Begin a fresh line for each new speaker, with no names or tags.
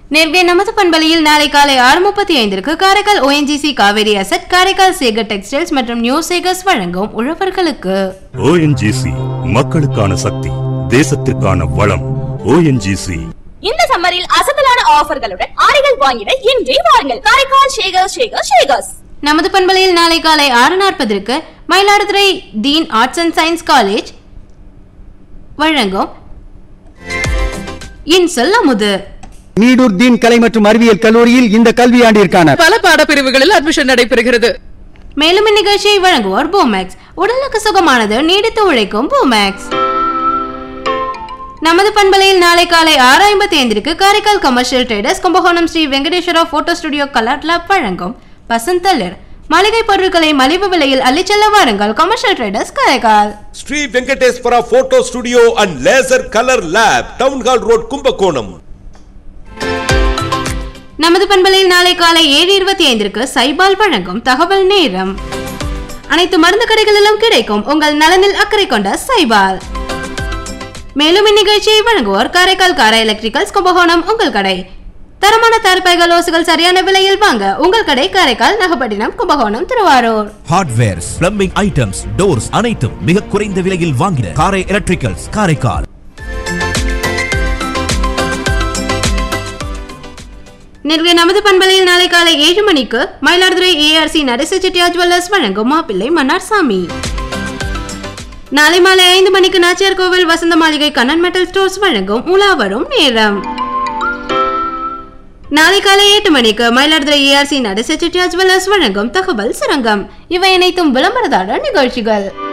நேர்கை நமது பண்பலையில் நாளை காலை ஆறு முப்பத்தி ஐந்திற்கு Karaikal ONGC Kaveri asset Karaikal Sekar textiles மற்றும் நியூ சேகர்ஸ் வழங்கும் உழவர்களுக்கு
ஓஎன்ஜிசி மக்களுக்கான சக்தி தேசத்திற்கான வளம் ஓஎன்ஜிசி
இந்த சம்மரில் அசத்தலான ஆஃபர்களுடன் ஆடைகள் வாங்கிட இன்றே வாருங்கள் காரைக்கால் ஷேகர் ஷேகர் ஷேகர்ஸ்
நமது பண்பலையில் நாளை காலை ஆறு நாற்பதற்கு Mayiladuthurai dean arts and science college வழங்கும் இன்சொல் அமுது
நீடூர் தீன் கலை மற்றும் அறிவியல் கல்லூரியில் இந்த கல்வியாண்டிற்கான
பல பாடப்பிரிவுகளில் அட்மிஷன் நடைபெறுகிறது
மேலும் இந்நிகழ்ச்சியை வழங்குவோர் பூமேக்ஸ் உடலுக்கு சுகமானது நீடித்து உழைக்கும் பூமேக்ஸ் நமது பண்பலையில் நாளை காலை ஆறு ஐம்பத்தி ஐந்திற்கு Karaikal commercial traders Kumbakonam Sri Venkateswara photo studio colour lab வழங்கும் பசந்தளிர் மளிகை பொருட்களை மலிவு விலையில் அள்ளிச்செல்ல வாருங்கள் commercial traders Karaikal
Sri Venkateswara photo studio and laser colour lab town hall road Kumbakonam
நமது பண்பலையில் நாளை காலை ஏழு இருபத்தி ஐந்திற்கு சைபால் வழங்கும் தகவல் நேரம் அனைத்து மருந்து கடைகளிலும் கிடைக்கும் உங்கள் நலனில் அக்கறை கொண்ட சைபால் மேலும் இந்நிகழ்ச்சியை வழங்குவோர் காரைக்கால் கார எலக்ட்ரிக்கல்ஸ் கும்பகோணம் உங்கள் கடை தரமான தார்பாய்கள் ஓசுகள் சரியான விலையில் வாங்க உங்கள் கடை Karaikal Nagapattinam Kumbakonam Tiruvarur
hardwares plumbing items doors அனைத்தும் மிக குறைந்த விலையில் வாங்கின காரை எலக்ட்ரிக்கல்ஸ் காரைக்கால்
நேர்களை நமது பண்பலையில் நாளை காலை ஏழு மணிக்கு மயிலாடுதுறை ஏஆர்சி நரசு செட்டியார் ஜுவல்லர்ஸ் வழங்கும் மாப்பிள்ளை மன்னார்சாமி நாளை மாலை ஐந்து மணிக்கு நாச்சியார் கோவில் வசந்த மாளிகை கண்ணன் மெட்டல் ஸ்டோர்ஸ் வழங்கும் உலா வரும் நேரம் நாளை காலை எட்டு மணிக்கு மயிலாடுதுறை ஏஆர்சி நரசு செட்டியார் ஜுவல்லர்ஸ் வழங்கும் தகவல் சுரங்கம் இவை அனைத்தும் விளம்பரதார நிகழ்ச்சிகள்